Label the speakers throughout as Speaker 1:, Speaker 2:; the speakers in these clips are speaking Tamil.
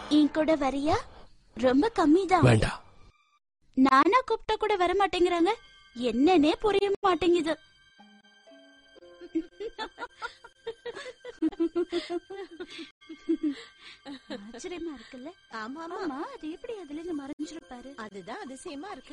Speaker 1: என் கூட வரியா ரொம்ப கம்மி தான்
Speaker 2: வேண்டாம்
Speaker 1: நானா கூப்பிட்டா கூட வர மாட்டேங்கிறாங்க என்னன்னே புரிய மாட்டேங்குது ஆச்சரியமா இருக்குல்ல
Speaker 3: ஆமா ஆமா
Speaker 1: ஆமா அது எப்படி அதுல இருந்து மறைஞ்சிருப்பாரு
Speaker 3: அதுதான் அதிசயமா இருக்கு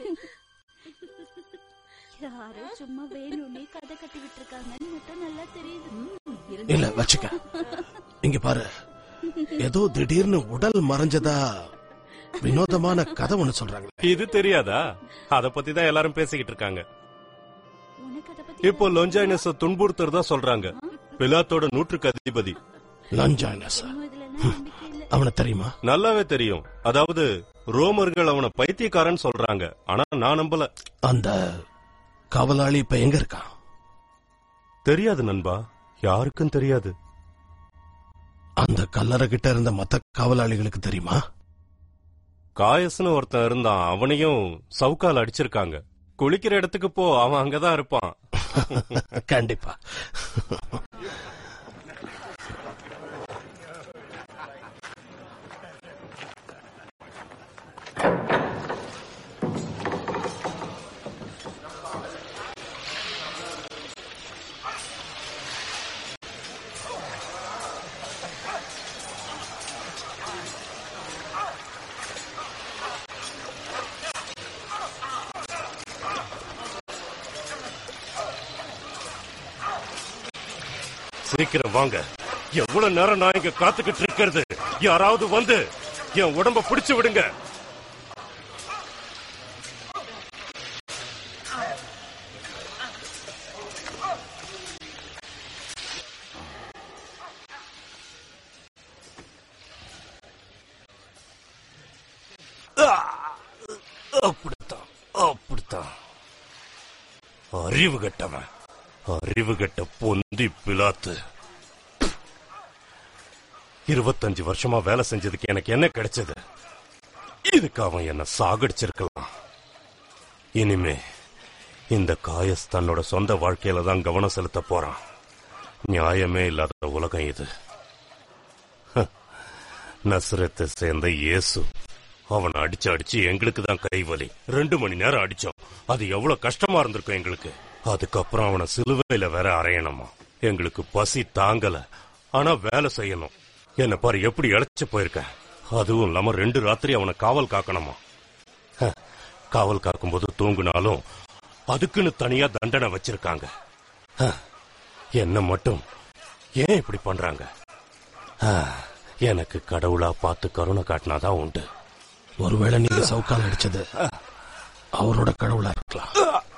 Speaker 1: யாரோ சும்மா வேணும்னே கதை கட்டி விட்டுருக்காங்கன்னு மட்டும் நல்லா தெரியுது
Speaker 3: ம்,
Speaker 2: இல்ல
Speaker 3: இருந்தாலும்
Speaker 2: வச்சுக்க இங்க பாரு ஏதோ திடீர்னு உடல் மறைஞ்சதா வினோதமான கதை ஒண்ணு சொல்றாங்க
Speaker 4: இது தெரியாதா அத பத்தி தான் எல்லாரும் பேசிக்கிட்டு இருக்காங்க
Speaker 1: உனக்கு அதை பத்தி
Speaker 4: இப்போ லொஞ்சாயினஸ துன்புறுத்துறதா சொல்றாங்க பிலாத்தோட நூற்றுக்கு அதிபதி
Speaker 2: லஞ்சானஸ்
Speaker 1: இன்னும் இதுல எல்லாம் நம்பிக்கை இல்ல
Speaker 2: அவன தெரியுமா
Speaker 4: நல்லாவே தெரியும் அதாவது ரோமர்கள் அவன பைத்தியக்காரன் சொல்றாங்க ஆனா நான் நம்பல
Speaker 2: அந்த காவலாளி இப்ப எங்க இருக்கான்
Speaker 4: தெரியாது நண்பா யாருக்கும் தெரியாது
Speaker 2: அந்த கல்லறை கிட்ட இருந்த மத்த காவலாளிகளுக்கு தெரியுமா
Speaker 4: காயஸ்னு ஒருத்தன் இருந்தான் அவனையும் சவுக்கால் அடிச்சிருக்காங்க குளிக்கிற இடத்துக்கு போ அவன் அங்கதான் இருப்பான்
Speaker 2: கண்டிப்பா
Speaker 4: சீக்கிரம் வாங்க எவ்வளவு நேரம் நான் இங்க காத்துக்கிட்டு இருக்கிறது யாராவது வந்து என் உடம்ப பிடிச்சு விடுங்க அப்படித்தான் அப்படித்தான் அறிவு கட்டவன் அறிவு கட்ட பொந்தி பிலாத்து இருபத்தஞ்சு வருஷமா வேலை செஞ்சதுக்கு எனக்கு என்ன கிடைச்சது இதுக்கு அவன் என்ன சாகடிச்சிருக்கலாம் இனிமே இந்த காயஸ் தன்னோட சொந்த வாழ்க்கையில தான் கவனம் செலுத்த போறான் நியாயமே இல்லாத உலகம் இது ஹ, நஸ்ரத்தை சேர்ந்த இயேசு அவனை அடிச்சு அடிச்சு எங்களுக்கு தான் கைவலி ரெண்டு மணி நேரம் அடிச்சோம் அது எவ்வளவு கஷ்டமா இருந்திருக்கும் எங்களுக்கு அதுக்கப்புறம் அவனை சிலுவையில வேற அறையணுமா எங்களுக்கு பசி தாங்கல ஆனா வேலை செய்யணும் என்ன பாரு எப்படி இழைச்சு போயிருக்கேன் அதுவும் இல்லாம ரெண்டு ராத்திரி அவனை காவல் காக்கணுமா ஹ, காவல் காக்கும்போது தூங்குனாலும் அதுக்குன்னு தனியா தண்டனை வச்சிருக்காங்க ஹ, என்ன மட்டும் ஏன் இப்படி பண்றாங்க ஆ, எனக்கு கடவுளா பார்த்து கருணை காட்டினாதான் உண்டு
Speaker 2: ஒருவேளை நீங்க சவுக்கால் அடிச்சது அவரோட கடவுளா இருக்கலாம்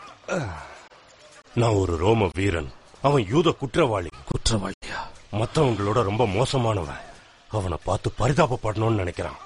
Speaker 4: நான் ஒரு ரோம வீரன் அவன் யூத குற்றவாளி
Speaker 2: குற்றவாளியா
Speaker 4: மத்தவங்களோட ரொம்ப மோசமானவன் அவனை பார்த்து பரிதாபப்படணும்னு நினைக்கிறான்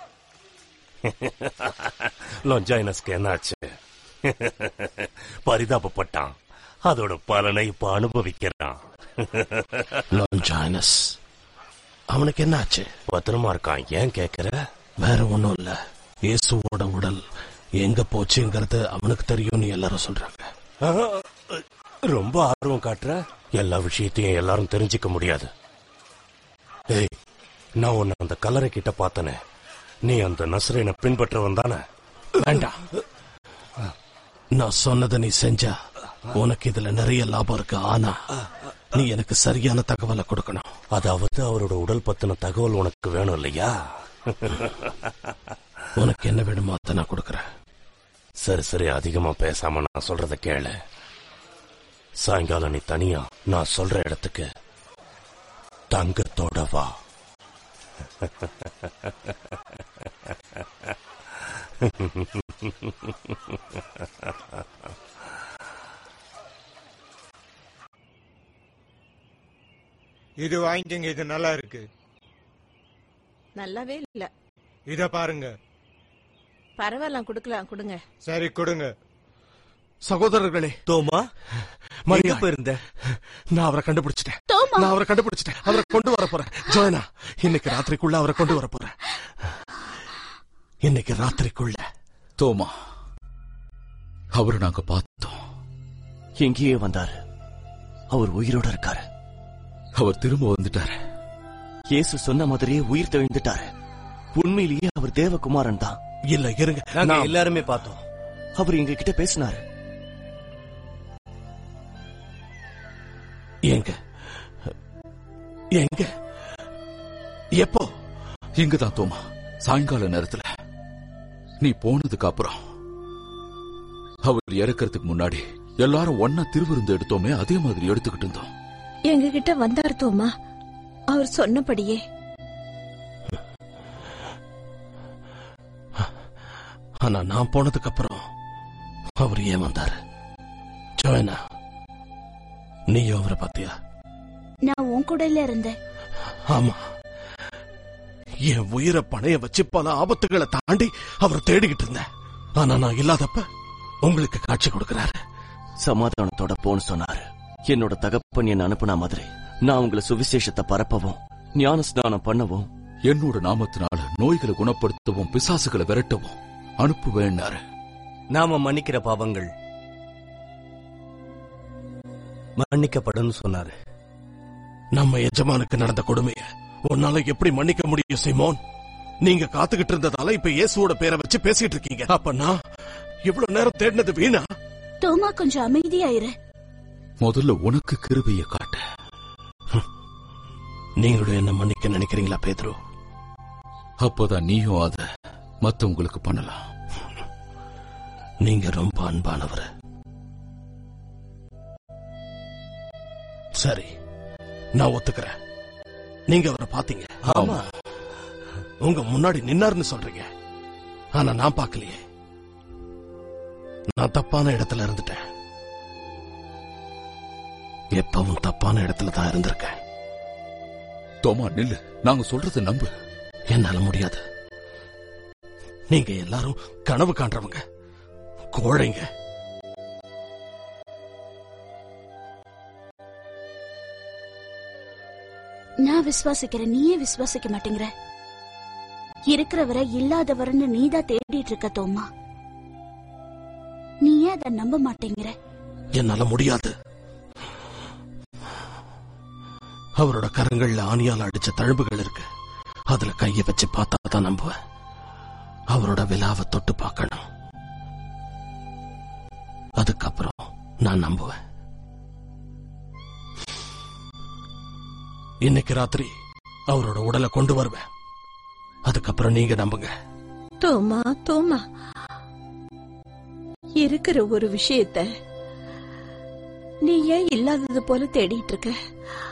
Speaker 4: லொஞ்சாயினஸ்க்கு என்னாச்சு பரிதாபப்பட்டான் அதோட பலனை இப்ப அனுபவிக்கிறான்
Speaker 2: லான்ஜானஸ் அவனுக்கு என்ன ஆச்சு
Speaker 4: பத்திரமா இருக்கான் ஏன் கேக்குற
Speaker 2: வேற ஒண்ணும் இல்ல இயேசுவோட உடல் எங்க போச்சுங்கிறது அவனுக்கு தெரியும்னு எல்லாரும் சொல்றாங்க
Speaker 4: ஆ, ரொம்ப ஆர்வம் காட்டுற எல்லா விஷயத்தையும் எல்லாரும் தெரிஞ்சுக்க முடியாது ஏய் நான் உன்னை அந்த கல்லறை கிட்ட பார்த்தனே நீ அந்த நசரேனை பின்பற்றவன் தானே
Speaker 2: வேண்டாம் நான் சொன்னதை நீ செஞ்சா உனக்கு இதுல நிறைய லாபம் இருக்கு ஆனா நீ எனக்கு சரியான தகவலை கொடுக்கணும்
Speaker 4: அதாவது அவரோட உடல் பத்தின தகவல் உனக்கு வேணும் இல்லையா
Speaker 2: உனக்கு என்ன வேணுமோ அதை நான் கொடுக்கறேன்
Speaker 4: சரி சரி அதிகமா பேசாம நான் சொல்றத கேளு சாயங்காலம் நீ தனியா நான் சொல்ற இடத்துக்கு தங்கத்தோட வா
Speaker 5: இது வாங்கிக்கங்க இது நல்லா இருக்கு
Speaker 3: நல்லாவே இல்ல
Speaker 5: இத பாருங்க
Speaker 3: பரவாயில்ல கொடுக்கலாம் கொடுங்க
Speaker 5: சரி கொடுங்க
Speaker 2: சகோதரர்களே
Speaker 6: தோமா
Speaker 2: மரியா
Speaker 6: எங்க போயிருந்த
Speaker 2: நான் அவரை கண்டுபிடிச்சிட்டேன்
Speaker 1: தோமா
Speaker 2: நான் அவரை கண்டுபிடிச்சிட்டேன் அவரை கொண்டு வர போறேன் ஜோயனா இன்னைக்கு ராத்திரிக்குள்ள அவரை கொண்டு வர போறேன் இன்னைக்கு ராத்திரிக்குள்ள
Speaker 7: தோமா அவரை நாங்க பார்த்தோம்
Speaker 6: எங்கேயே வந்தாரு அவர் உயிரோட இருக்காரு
Speaker 7: அவர் திரும்ப வந்துட்டாரு
Speaker 6: இயேசு சொன்ன மாதிரியே உயிர் தெழுந்துட்டாரு உண்மையிலேயே அவர் தேவகுமாரன் தான்
Speaker 2: இல்ல இருங்க
Speaker 8: நாங்க
Speaker 2: நான்
Speaker 8: எல்லாருமே பார்த்தோம்
Speaker 6: அவர் எங்க கிட்ட பேசினாரு
Speaker 2: எங்க எங்க எப்போ
Speaker 7: இங்கதான் தோமா சாயங்கால நேரத்துல நீ போனதுக்கு அப்புறம் அவர் இறக்கறதுக்கு முன்னாடி எல்லாரும் ஒன்னா திருவிருந்து எடுத்தோமே அதே மாதிரி எடுத்துக்கிட்டு இருந்தோம்
Speaker 3: எங்க கிட்ட வந்தார் தோமா அவர் சொன்னபடியே
Speaker 2: ஆனா நான் போனதுக்கு அப்புறம் அவர் ஏன் வந்தாரு ஜோயனா நீயும் அவரை பாத்தியா
Speaker 1: நான் உன் கூடல இருந்தேன்
Speaker 2: ஆமா என் உயிரை பணைய வச்சு பல ஆபத்துகளை தாண்டி அவர் தேடிக்கிட்டு இருந்தேன் ஆனா நான் இல்லாதப்ப உங்களுக்கு காட்சி கொடுக்கறாரு
Speaker 6: சமாதானத்தோட போன்னு சொன்னாரு என்னோட தகப்பன் என்ன அனுப்புன மாதிரி நான் உங்களை சுவிசேஷத்தை பரப்பவும் ஞான ஸ்நானம் பண்ணவும்
Speaker 7: என்னோட நாமத்தினால நோய்களை குணப்படுத்தவும் பிசாசுகளை விரட்டவும் அனுப்புவேன்னாரு
Speaker 8: நாம மன்னிக்கிற பாவங்கள் மன்னிக்கப்படும் சொன்னாரு
Speaker 2: நம்ம எஜமானுக்கு நடந்த கொடுமைய உன்னால எப்படி மன்னிக்க முடியும் சிமோன் நீங்க காத்துக்கிட்டு இருந்ததால இப்ப இயேசுவோட பேரை வச்சு பேசிட்டு இருக்கீங்க அப்ப நான் இவ்வளவு நேரம் தேடினது வீணா
Speaker 1: தோமா கொஞ்சம் அமைதியாயிரு
Speaker 7: முதல்ல உனக்கு கிருபையை காட்ட
Speaker 2: நீங்களும் என்ன மன்னிக்க நினைக்கிறீங்களா பேதுரு
Speaker 7: அப்பதான் நீயும் அத மத்தவங்களுக்கு பண்ணலாம்
Speaker 2: நீங்க ரொம்ப அன்பானவர் சரி நான் ஒத்துக்கிறேன் நீங்க அவரை பாத்தீங்க
Speaker 8: ஆமா
Speaker 2: உங்க முன்னாடி நின்னாருன்னு சொல்றீங்க ஆனா நான் பார்க்கலையே நான் தப்பான இடத்துல இருந்துட்டேன் எப்பவும் தப்பான இடத்துல தான் இருந்திருக்கேன்
Speaker 7: தோமா நில்லு நாங்க சொல்றத நம்பு
Speaker 2: என்னால முடியாது நீங்க எல்லாரும் கனவு காண்றவங்க கோழைங்க
Speaker 1: நான் விசுவாசிக்கிறேன் நீயே விசுவாசிக்க மாட்டேங்கிற இருக்கிறவரை இல்லாதவர்னு நீதான் தேடிட்டு இருக்க தோமா நீ ஏன் அதை நம்ப மாட்டேங்கிற
Speaker 2: என்னால முடியாது அவரோட கரங்கள்ல ஆணியால அடிச்ச தழும்புகள் இருக்கு அதுல கைய வச்சு பார்த்தா தான் நம்புவேன் அவரோட விழாவை தொட்டு பார்க்கணும் அதுக்கப்புறம் நான் நம்புவேன் இன்னைக்கு ராத்திரி அவரோட உடலை கொண்டு வருவேன் அதுக்கப்புறம் நீங்க நம்புங்க
Speaker 3: தோமா தோமா இருக்கிற ஒரு விஷயத்த நீ ஏன் இல்லாதது போல தேடிட்டு இருக்க